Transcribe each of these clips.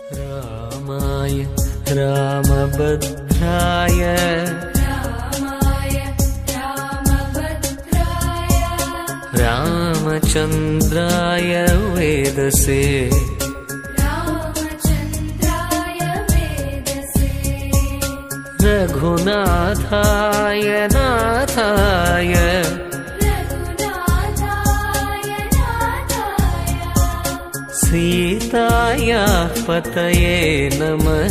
रामाय रामभद्राय रामचन्द्राय वेदसे रघुनाथाय नाथाय सीतायाः पतये नमः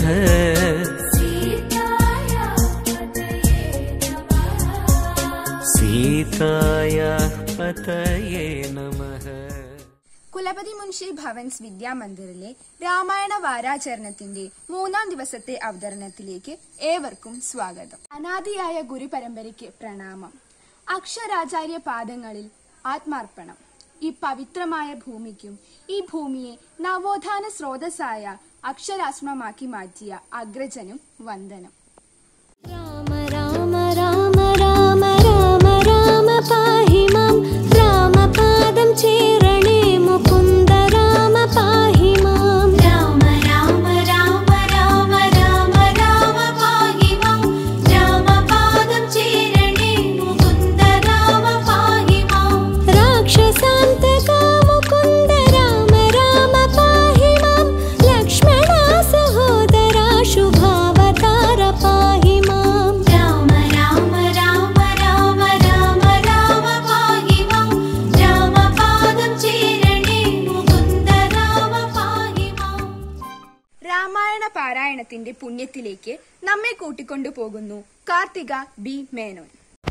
सीतायाः पतये नमः കുലപതി മുൻഷി ഭവൻസ് വിദ്യാമന്ദിറിലെ രാമായണ വാരാചരണത്തിന്റെ മൂന്നാം ദിവസത്തെ അവതരണത്തിലേക്ക് ഏവർക്കും സ്വാഗതം അനാദിയായ ഗുരുപരമ്പരയ്ക്ക് പ്രണാമം അക്ഷരാചാര്യ പാദങ്ങളിൽ ആത്മാർപ്പണം ഈ പവിത്രമായ ഭൂമിക്കും ഈ ഭൂമിയെ നവോത്ഥാന സ്രോതസ്സായ അക്ഷരാശ്രമമാക്കി മാറ്റിയ അഗ്രജനും വന്ദനം രാമ രാമ രാമ രാമ രാമ രാമ പാഹി മാം രാമപാദം ചേരണേ മുകുന്ദ രാമ പാഹി മാം രാമ രാമ രാമ രാമ രാമ രാമ പാഹി മാം രാമപാദം ചേരണേ മുകുന്ദ രാമ പാഹി മാം രാക്ഷസാന്തക മുകുന്ദ രാമ രാമ പാഹി മാം ലക്ഷ്മണ സഹോദര ശുഭാവതാര പാഹി മാം രാമ രാമ രാമ രാമ രാമ രാമ പാഹി മാം രാമപാദം ചേരണേ മുകുന്ദ രാമ പാഹി മാം രാമായണ പാരായണത്തിന്റെ പുണ്യത്തിലേക്ക് നമ്മെ കൂട്ടിക്കൊണ്ടു പോകുന്നു കാർത്തിക ബി മേനോൻ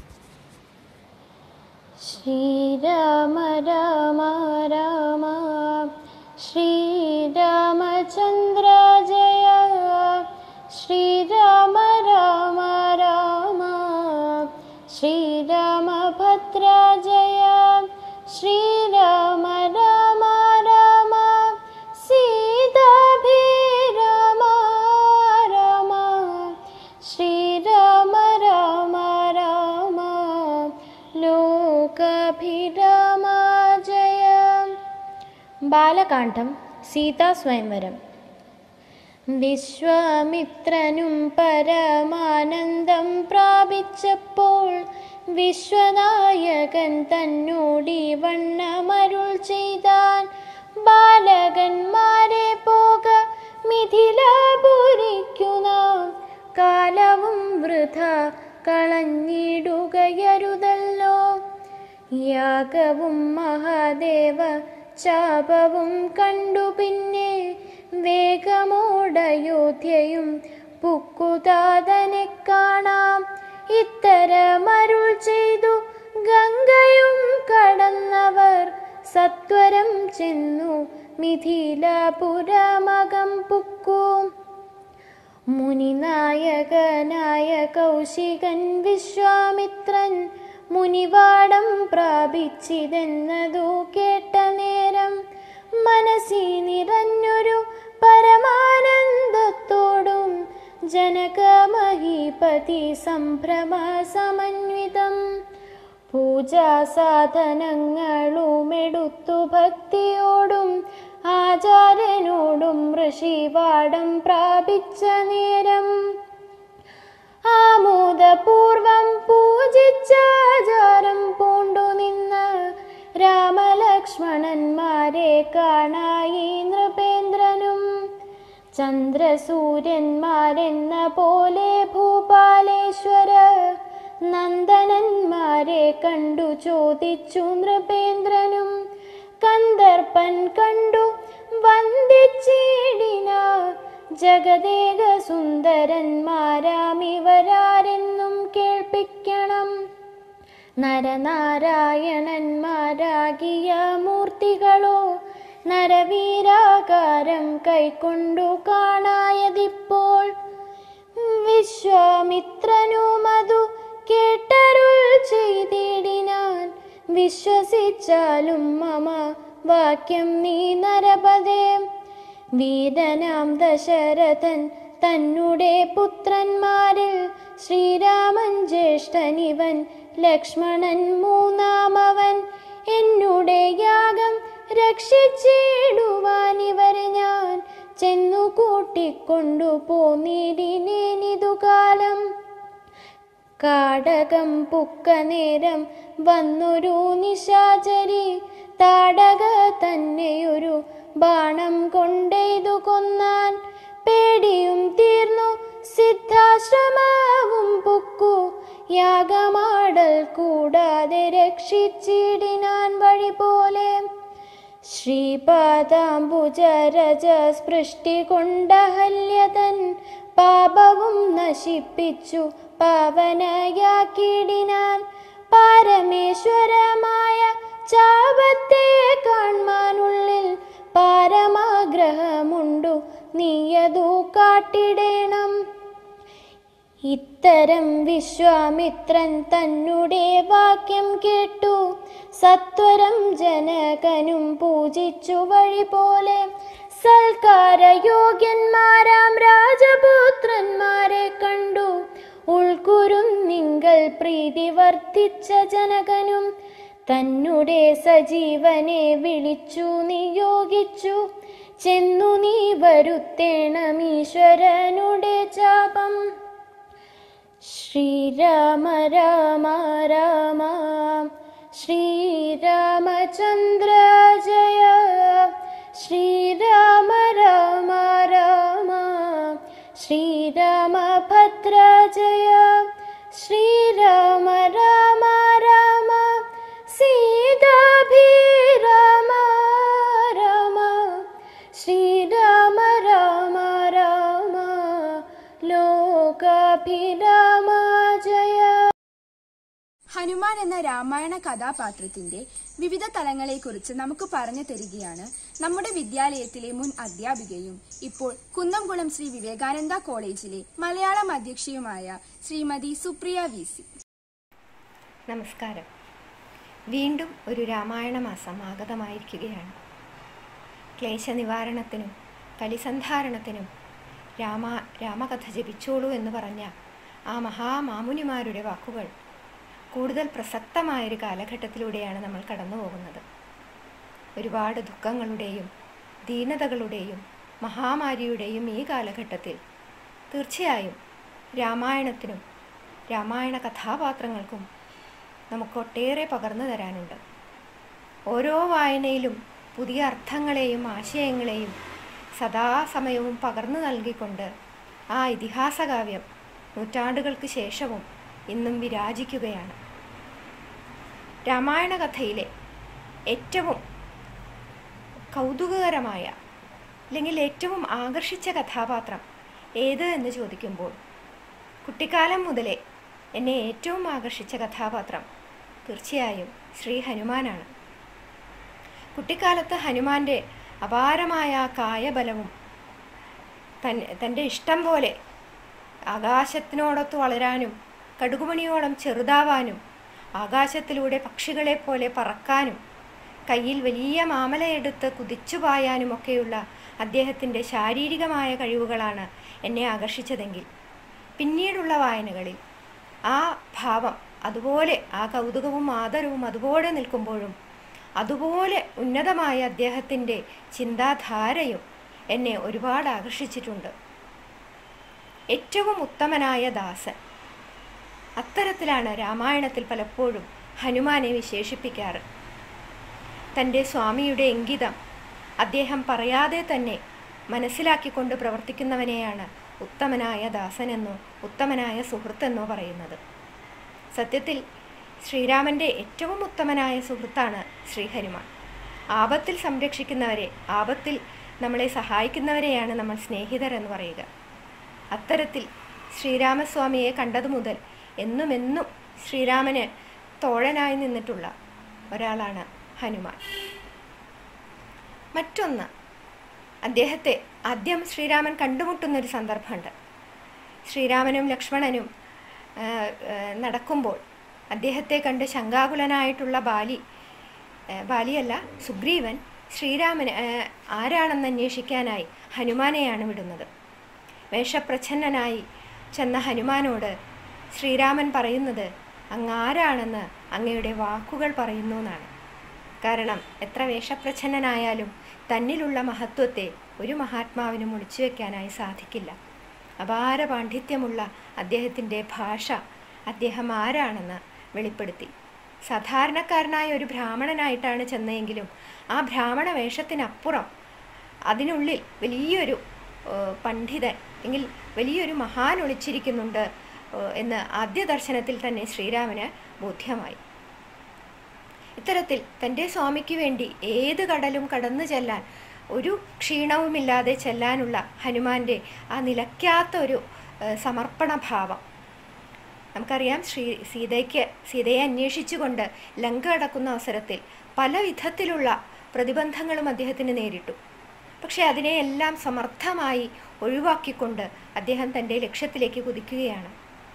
ശ്രീരാമ രാമ രാമ ശ്രീരാമചന്ദ്ര ജയ ശ്രീരാമ രാമ രാമ ശ്രീരാമഭദ്ര ജയ ശ്രീരാമ രാമ രാമ സീതാഭിരാമ രാമ ശ്രീരാമ രാമ രാമ ലോകഭിരാമ ജയ ബാലകാന്ഡം സീതാസ്വയംവരം വിശ്വാമിത്രനും പരമാനന്ദം പ്രാപിച്ചപ്പോൾ വിശ്വനായകൻ തന്നോടി വണ്ണമരുൾ ചെയ്താൻ ബാലകന്മാരെ പോക മിഥിലാപുരിക്കു നാം കാലവും വൃഥ കളഞ്ഞിടുകയരുതല്ലോ യാഗവും മഹാദേവ ചാപവും കണ്ടു പിന്നെ വേഗമോടയോധ്യയും പുക്കുതാതനെ കാണാം ഇത്തരമരുൾ ചെയ്തു ഗംഗയും കടന്നവർ സത്വരം ചെന്നു മിഥിലാപുരമകം പുക്കും മുനിനായകനായ കൗശികൻ വിശ്വാമിത്രൻ മുനിവാടം പ്രാപിച്ചിതെന്നതു കേട്ട നേരം മനസ്സി നിറഞ്ഞൊരു പരമാനന്ദത്തോടും ജനകമഹീപതി സംഭ്രമ സമന്വിതം പൂജാസാധനങ്ങളുമെടുത്തു ഭക്തിയോടും ആചാര്യനോടും ഋഷിവാടം പ്രാപിച്ച നേരം ആമോദപൂർവം പൂജിച്ചാചാരം പൂണ്ടു നിന്ന് രാമലക്ഷ്മണന്മാരെ കാണായി നൃപേന്ദ്രനും ചന്ദ്രസൂര്യന്മാരെന്ന പോലെ ഭൂപാലേശ്വര നന്ദനന്മാരെ കണ്ടു ചോദിച്ചു നൃപേന്ദ്രനും കന്ദർപ്പൻ കണ്ടു വന്ദിച്ചിടിന ജഗദേക സുന്ദരന്മാരാമിവരാരെന്നും കേൾപ്പിക്കണം നരനാരായണന്മാരാകിയ മൂർത്തികളോ നരവീരാകാരം കൈക്കൊണ്ടു കാണായതിപ്പോൾ വിശ്വാമിത്രനുമതു കേട്ടരുൾ ചെയ്തിടിനാൻ വിശ്വസിച്ചാലും മമ വാക്യം നീ നരപദേ വീരനാം ദശരഥൻ തന്നെ പുത്രന്മാരിൽ ശ്രീരാമൻ ജ്യേഷ്ഠനിവൻ ലക്ഷ്മണൻ മൂന്നാമവൻ എന്നുടെ യാഗം രക്ഷിച്ചിടുവാൻ ഇവരെ ഞാൻ ചെന്നു കൂട്ടിക്കൊണ്ടു പോന്നിടിനേനിതു കാലം കാടകം പുക്ക നേരം വന്നൊരു നിശാചരി താടക തന്നെയൊരു ബാണം കൊണ്ടെയ്തു കൊന്നാൻ പേടിയും തീർന്നു സിദ്ധാശ്രമവും പുക്കു യാഗമാടൽ കൂടാതെ രക്ഷിച്ചിടിനാൻ വഴി പോലെ ശ്രീപാദാംബുജരജ സ്പൃഷ്ടി കൊണ്ടഹല്യതൻ പാപവും നശിപ്പിച്ചു പാവനയാക്കിടിനാൻ പാരമേശ്വരമായ ചാപത്തെ കാൺമാനുള്ളിൽ പാരമാഗ്രഹമുണ്ടു നീയതു കാട്ടിടേണം ഇത്തരം വിശ്വാമിത്രൻ തന്നുടെ വാക്യം കേട്ടു സത്വരം ജനകനും പൂജിച്ചു വഴി പോലെ സൽക്കാരയോഗ്യന്മാരാം രാജപുത്രന്മാരെ കണ്ടു ഉൾക്കുരുന്നിങ്കൽ പ്രീതി വർദ്ധിച്ച ജനകനും തന്നുടെ സജീവനെ വിളിച്ചു നിയോഗിച്ചു ചെന്നു നീ വരുത്തേണം ഈശ്വരനുടെ ചാപം ശ്രീരാമ രാമ രാമ ശ്രീരാമചന്ദ്ര ജയ ശ്രീരാമ രാമ രാമ ശ്രീരാമഭദ്ര ജയ ശ്രീരാമ രാമ രാമ സീതാഭിരാമ രാമ ശ്രീരാമ രാമ രാമ ലോകാഭിരാമ ജയ ഹനുമാൻ എന്ന രാമായണ കഥാപാത്രത്തിന്റെ വിവിധ തലങ്ങളെക്കുറിച്ച് നമുക്ക് പറഞ്ഞു തരികയാണ് നമ്മുടെ വിദ്യാലയത്തിലെ മുൻ അധ്യാപികയും ഇപ്പോൾ കുന്നംകുളം ശ്രീ വിവേകാനന്ദ കോളേജിലെ മലയാളം അധ്യക്ഷയുമായ ശ്രീമതി സുപ്രിയ വി സി നമസ്കാരം വീണ്ടും ഒരു രാമായണ മാസം ആഗതമായിരിക്കുകയാണ് ക്ലേശനിവാരണത്തിനും കലിസന്ധാരണത്തിനും രാമ രാമകഥ ജപിച്ചോളൂ എന്ന് പറഞ്ഞ ആ മഹാമാമുനിമാരുടെ വാക്കുകൾ കൂടുതൽ പ്രസക്തമായൊരു കാലഘട്ടത്തിലൂടെയാണ് നമ്മൾ കടന്നു പോകുന്നത് ഒരുപാട് ദുഃഖങ്ങളുടെയും ദീനതകളുടെയും മഹാമാരിയുടെയും ഈ കാലഘട്ടത്തിൽ തീർച്ചയായും രാമായണത്തിനും രാമായണ കഥാപാത്രങ്ങൾക്കും നമുക്കൊട്ടേറെ പകർന്നു തരാനുണ്ട് ഓരോ വായനയിലും പുതിയ അർത്ഥങ്ങളെയും ആശയങ്ങളെയും സദാസമയവും പകർന്നു നൽകിക്കൊണ്ട് ആ ഇതിഹാസകാവ്യം നൂറ്റാണ്ടുകൾക്ക് ശേഷവും ഇന്നും വിരാജിക്കുകയാണ് രാമായണ കഥയിലെ ഏറ്റവും കൗതുകകരമായ അല്ലെങ്കിൽ ഏറ്റവും ആകർഷിച്ച കഥാപാത്രം ഏത് എന്ന് ചോദിക്കുമ്പോൾ കുട്ടിക്കാലം മുതലേ എന്നെ ഏറ്റവും ആകർഷിച്ച കഥാപാത്രം തീർച്ചയായും ശ്രീ ഹനുമാനാണ് കുട്ടിക്കാലത്ത് ഹനുമാന്റെ അപാരമായ ആ കായബലവും തൻ തൻ്റെ ഇഷ്ടം പോലെ ആകാശത്തിനോടൊത്ത് വളരാനും കടുകുമണിയോളം ചെറുതാവാനും ആകാശത്തിലൂടെ പക്ഷികളെ പോലെ പറക്കാനും കയ്യിൽ വലിയ മാമലയെടുത്ത് കുതിച്ചു പായാനുമൊക്കെയുള്ള അദ്ദേഹത്തിൻ്റെ ശാരീരികമായ കഴിവുകളാണ് എന്നെ ആകർഷിച്ചതെങ്കിൽ പിന്നീടുള്ള വായനകളിൽ ആ ഭാവം അതുപോലെ ആ കൗതുകവും ആദരവും അതുപോലെ നിൽക്കുമ്പോഴും അതുപോലെ ഉന്നതമായ അദ്ദേഹത്തിൻ്റെ ചിന്താധാരയും എന്നെ ഒരുപാട് ആകർഷിച്ചിട്ടുണ്ട് ഏറ്റവും ഉത്തമനായ ദാസൻ അത്തരത്തിലാണ് രാമായണത്തിൽ പലപ്പോഴും ഹനുമാനെ വിശേഷിപ്പിക്കാറ് തൻ്റെ സ്വാമിയുടെ ഇംഗിതം അദ്ദേഹം പറയാതെ തന്നെ മനസ്സിലാക്കിക്കൊണ്ട് പ്രവർത്തിക്കുന്നവനെയാണ് ഉത്തമനായ ദാസനെന്നോ ഉത്തമനായ സുഹൃത്തെന്നോ പറയുന്നത് സത്യത്തിൽ ശ്രീരാമൻ്റെ ഏറ്റവും ഉത്തമനായ സുഹൃത്താണ് ശ്രീഹനുമാൻ ആപത്തിൽ സംരക്ഷിക്കുന്നവരെ ആപത്തിൽ നമ്മളെ സഹായിക്കുന്നവരെയാണ് നമ്മൾ സ്നേഹിതർ എന്ന് പറയുക അത്തരത്തിൽ ശ്രീരാമസ്വാമിയെ കണ്ടതു മുതൽ എന്നും എന്നും ശ്രീരാമന് തോഴനായി നിന്നിട്ടുള്ള ഒരാളാണ് ഹനുമാൻ മറ്റൊന്ന് അദ്ദേഹത്തെ ആദ്യം ശ്രീരാമൻ കണ്ടുമുട്ടുന്നൊരു സന്ദർഭമുണ്ട് ശ്രീരാമനും ലക്ഷ്മണനും ആ, ആ, നടക്കുമ്പോൾ അദ്ദേഹത്തെ കണ്ട് ശങ്കാകുലനായിട്ടുള്ള ബാലി ആ, ബാലിയല്ല സുഗ്രീവൻ ശ്രീരാമൻ ആ, ആരാണെന്ന് അന്വേഷിക്കാനായി ഹനുമാനെയാണ് വിടുന്നത് വേഷപ്രച്ഛന്നനായി ചെന്ന ഹനുമാനോട് ശ്രീരാമൻ പറയുന്നത് അങ്ങ് ആരാണെന്ന് അങ്ങയുടെ വാക്കുകൾ പറയുന്നു എന്നാണ് കാരണം എത്ര വേഷപ്രച്ഛന്നനായാലും തന്നിലുള്ള മഹത്വത്തെ ഒരു മഹാത്മാവിനും ഒളിച്ചു വയ്ക്കാനായി സാധിക്കില്ല അപാര പാണ്ഡിത്യമുള്ള അദ്ദേഹത്തിൻ്റെ ഭാഷ അദ്ദേഹം ആരാണെന്ന് വെളിപ്പെടുത്തി സാധാരണക്കാരനായ ഒരു ബ്രാഹ്മണനായിട്ടാണ് ചെന്നതെങ്കിലും ആ ബ്രാഹ്മണ വേഷത്തിനപ്പുറം അതിനുള്ളിൽ വലിയൊരു ഏഹ്, പണ്ഡിതൻ അല്ലെങ്കിൽ വലിയൊരു മഹാൻ ഒളിച്ചിരിക്കുന്നുണ്ട് ഏഹ്, എന്ന് ആദ്യ ദർശനത്തിൽ തന്നെ ശ്രീരാമന് ബോധ്യമായി ഇത്തരത്തിൽ തൻ്റെ സ്വാമിക്ക് വേണ്ടി ഏത് കടലും കടന്നു ചെല്ലാൻ ഒരു ക്ഷീണവുമില്ലാതെ ചെല്ലാനുള്ള ഹനുമാന്റെ ആ നിലയ്ക്കാത്ത ഒരു ഏഹ്, സമർപ്പണ ഭാവം നമുക്കറിയാം ശ്രീ സീതയ്ക്ക് സീതയെ അന്വേഷിച്ചുകൊണ്ട് ലങ്ക കടക്കുന്ന അവസരത്തിൽ പല വിധത്തിലുള്ള പ്രതിബന്ധങ്ങളും അദ്ദേഹത്തിന് നേരിട്ടു പക്ഷെ അതിനെയെല്ലാം സമർത്ഥമായി ഒഴിവാക്കിക്കൊണ്ട് അദ്ദേഹം തൻ്റെ ലക്ഷ്യത്തിലേക്ക് കുതിക്കുകയാണ്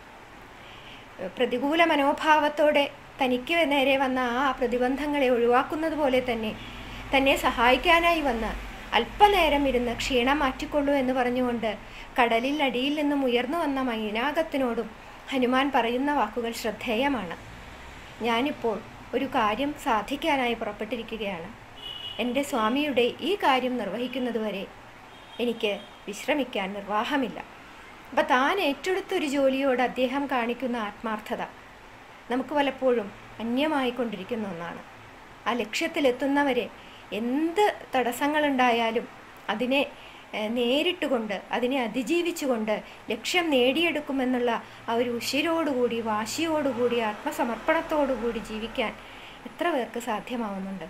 പ്രതികൂല മനോഭാവത്തോടെ തനിക്ക് നേരെ വന്ന ആ പ്രതിബന്ധങ്ങളെ ഒഴിവാക്കുന്നത് പോലെ തന്നെ തന്നെ സഹായിക്കാനായി വന്ന് അല്പനേരം ഇരുന്ന് ക്ഷീണം മാറ്റിക്കൊള്ളൂ എന്ന് പറഞ്ഞുകൊണ്ട് കടലിൽ അടിയിൽ നിന്നും ഉയർന്നു വന്ന മൈനാകത്തിനോടും ഹനുമാൻ പറയുന്ന വാക്കുകൾ ശ്രദ്ധേയമാണ് ഞാനിപ്പോൾ ഒരു കാര്യം സാധിക്കാനായി പുറപ്പെട്ടിരിക്കുകയാണ് എൻ്റെ സ്വാമിയുടെ ഈ കാര്യം നിർവഹിക്കുന്നതുവരെ എനിക്ക് വിശ്രമിക്കാൻ നിർവാഹമില്ല അപ്പം താൻ ഏറ്റെടുത്തൊരു ജോലിയോട് അദ്ദേഹം കാണിക്കുന്ന ആത്മാർത്ഥത നമുക്ക് പലപ്പോഴും അന്യമായിക്കൊണ്ടിരിക്കുന്ന ഒന്നാണ് ആ ലക്ഷ്യത്തിലെത്തുന്നവരെ എന്ത് തടസ്സങ്ങളുണ്ടായാലും അതിനെ ഏഹ്, നേരിട്ടുകൊണ്ട് അതിനെ അതിജീവിച്ചുകൊണ്ട് ലക്ഷ്യം നേടിയെടുക്കുമെന്നുള്ള ആ ഒരു ഉശിരോടുകൂടി വാശിയോടുകൂടി ആത്മസമർപ്പണത്തോടുകൂടി ജീവിക്കാൻ എത്ര പേർക്ക് സാധ്യമാവുന്നുണ്ട്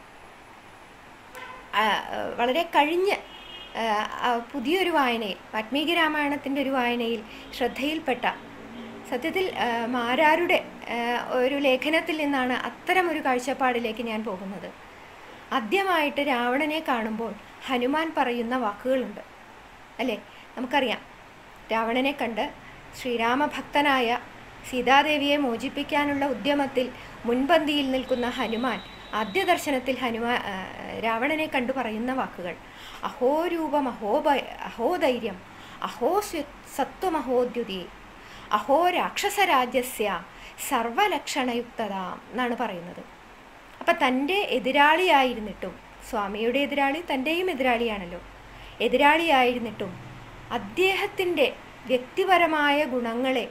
ആ, ആ, വളരെ കഴിഞ്ഞ് ആ, ആ, പുതിയൊരു വായനയിൽ വാൽമീകി രാമായണത്തിൻ്റെ ഒരു വായനയിൽ ശ്രദ്ധയിൽപ്പെട്ട സത്യത്തിൽ ആ, മാരാരുടെ ആ, ഒരു ലേഖനത്തിൽ നിന്നാണ് അത്തരം ഒരു കാഴ്ചപ്പാടിലേക്ക് ഞാൻ പോകുന്നത് ആദ്യമായിട്ട് രാവണനെ കാണുമ്പോൾ ഹനുമാൻ പറയുന്ന വാക്കുകളുണ്ട് അല്ലേ നമുക്കറിയാം രാവണനെ കണ്ട് ശ്രീരാമഭക്തനായ സീതാദേവിയെ മോചിപ്പിക്കാനുള്ള ഉദ്യമത്തിൽ മുൻപന്തിയിൽ നിൽക്കുന്ന ഹനുമാൻ ആദ്യ ദർശനത്തിൽ ഹനുമാ ആ, രാവണനെ കണ്ടു പറയുന്ന വാക്കുകൾ അഹോ രൂപം അഹോ ഭ- അഹോ ധൈര്യം അഹോ സ്വ- സത്വമഹോദ്യുതി അഹോ രാക്ഷസരാജ്യസ്യ സർവലക്ഷണയുക്തത എന്നാണ് പറയുന്നത് അപ്പം തൻ്റെ എതിരാളിയായിരുന്നിട്ടും സ്വാമിയുടെ എതിരാളി തൻ്റെയും എതിരാളിയാണല്ലോ എതിരാളിയായിരുന്നിട്ടും അദ്ദേഹത്തിൻ്റെ വ്യക്തിപരമായ ഗുണങ്ങളെ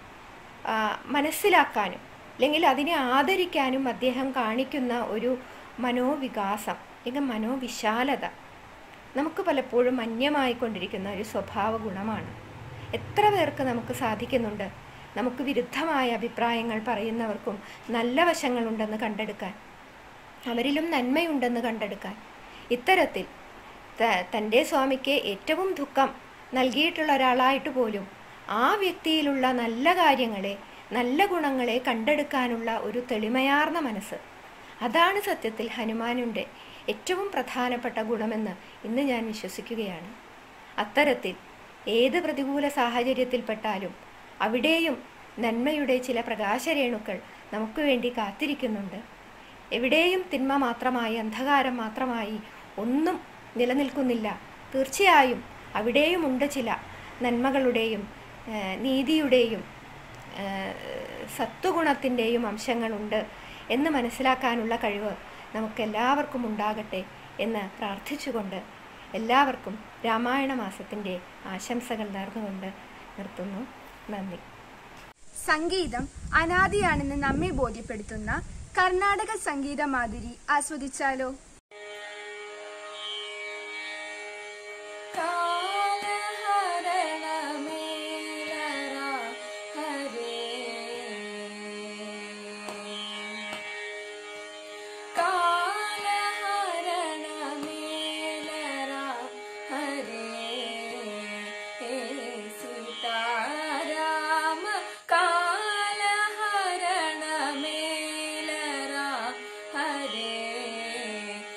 ആ, മനസ്സിലാക്കാനും അല്ലെങ്കിൽ അതിനെ ആദരിക്കാനും അദ്ദേഹം കാണിക്കുന്ന ഒരു മനോവികാസം അല്ലെങ്കിൽ മനോവിശാലത നമുക്ക് പലപ്പോഴും അന്യമായിക്കൊണ്ടിരിക്കുന്ന ഒരു സ്വഭാവ ഗുണമാണ് എത്ര പേർക്ക് നമുക്ക് സാധിക്കുന്നുണ്ട് നമുക്ക് വിരുദ്ധമായ അഭിപ്രായങ്ങൾ പറയുന്നവർക്കും നല്ല വശങ്ങളുണ്ടെന്ന് കണ്ടെടുക്കാൻ അവരിലും നന്മയുണ്ടെന്ന് കണ്ടെടുക്കാൻ ഇത്തരത്തിൽ ത- തൻ്റെ സ്വാമിക്ക് ഏറ്റവും ദുഃഖം നൽകിയിട്ടുള്ള ഒരാളായിട്ട് പോലും ആ വ്യക്തിയിലുള്ള നല്ല കാര്യങ്ങളെ നല്ല ഗുണങ്ങളെ കണ്ടെടുക്കാനുള്ള ഒരു തെളിമയാർന്ന മനസ്സ് അതാണ് സത്യത്തിൽ ഹനുമാനുൻ്റെ ഏറ്റവും പ്രധാനപ്പെട്ട ഗുണമെന്ന് ഇന്ന് ഞാൻ വിശ്വസിക്കുകയാണ് അത്തരത്തിൽ ഏത് പ്രതികൂല സാഹചര്യത്തിൽപ്പെട്ടാലും അവിടെയും നന്മയുടെ ചില പ്രകാശരേണുക്കൾ നമുക്ക് വേണ്ടി കാത്തിരിക്കുന്നുണ്ട് എവിടെയും തിന്മ മാത്രമായി അന്ധകാരം മാത്രമായി ഒന്നും നിലനിൽക്കുന്നില്ല തീർച്ചയായും അവിടെയും ഉണ്ട് ചില നന്മകളുടെയും ആ, നീതിയുടെയും ആ, സത്വഗുണത്തിൻ്റെയും അംശങ്ങളുണ്ട് എന്ന് മനസ്സിലാക്കാനുള്ള കഴിവ് നമുക്കെല്ലാവർക്കും ഉണ്ടാകട്ടെ എന്ന് പ്രാർത്ഥിച്ചുകൊണ്ട് എല്ലാവർക്കും രാമായണ മാസത്തിൻ്റെ ആശംസകൾ നേർന്നുകൊണ്ട് നിർത്തുന്നു നന്ദി സംഗീതം അനാദിയാണെന്ന് നമ്മെ ബോധ്യപ്പെടുത്തുന്ന കർണാടക സംഗീത മാധുരി ആസ്വദിച്ചാലോ ಕಾಲಹರಣ ಮೇಲರ ಹರೇ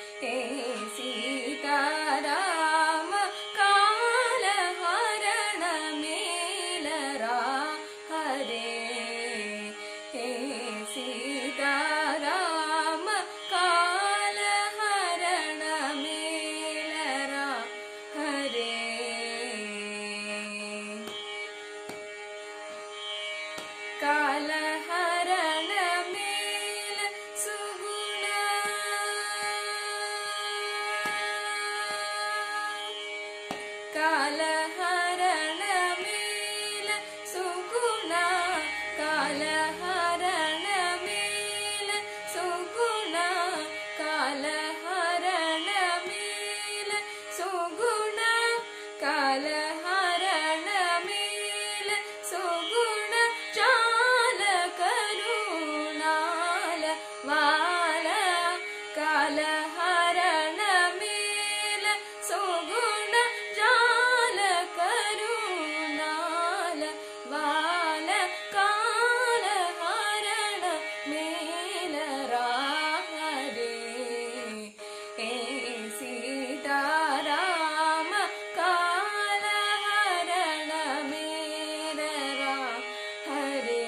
കാലഹരണമേല സുഗുണ ചാല കരുണാല വാല കാലഹരണമേല സുഗുണ ജാല കരുണാല വാല കാലഹരണ മേലരാഹരേ ഏ സീതാരാമ കാലഹരണ മേലരാ ഹരേ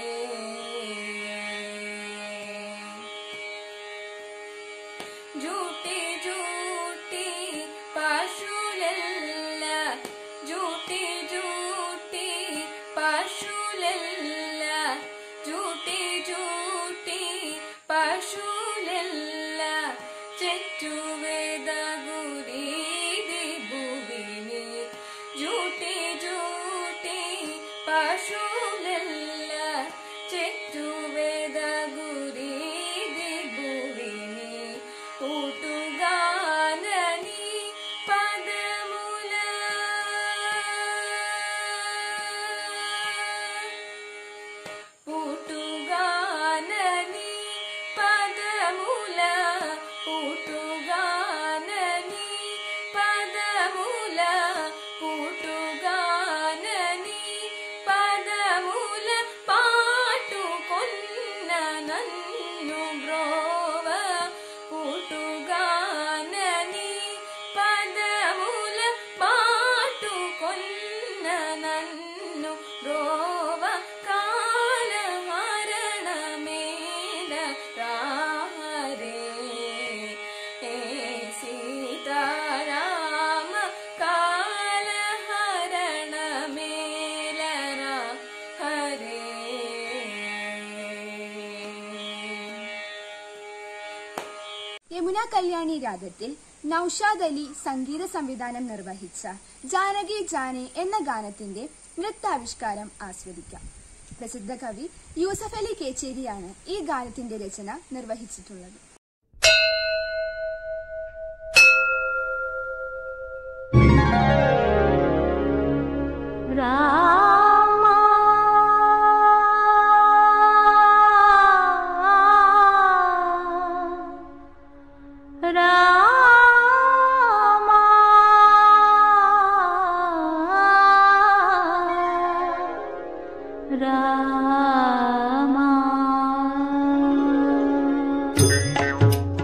ജൂട്ടി ജൂട്ടി പശുലല്ല ജൂട്ടി ജൂട്ടി പശുലല്ല ജൂട്ടി ജൂട്ടി പശുലല്ല ചെറ്റുവേദ ഗുരീതി ഭുവിനി ജൂട്ടി ജൂട്ടി പശുലല്ല ചെറ്റുവേദ ഗുരീതി ഭുവിനി ഊട്ടുഗാനനി പദമുല ഊട്ടുഗാനനി പദമുല ഊട്ടുഗാനനി പദമുല ഊട്ടുഗാനനി പദമുല പാട്ടു കൊന്ന നന്നു ബ്രോവ കൂട്ടുഗാനനി പദമുല പാട്ടു കൊന്ന നന്നു ബ്രോവ കാലഹരണമേല രാമരേ ഏ സീതാരാമ കാലഹരണമേല ഹരേ യമുന കല്യാണി രാഗത്തിൽ നൌഷാദ് അലി സംഗീത സംവിധാനം നിർവഹിച്ച ജാനകി ജാനെ എന്ന ഗാനത്തിന്റെ നൃത്താവിഷ്കാരം ആസ്വദിക്കാം പ്രസിദ്ധ കവി യൂസഫ് അലി കേച്ചേരിയാണ് ഈ ഗാനത്തിന്റെ രചന നിർവഹിച്ചിട്ടുള്ളത് രാമ രാമ രാമ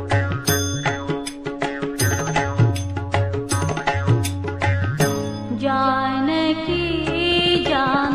जानकी जान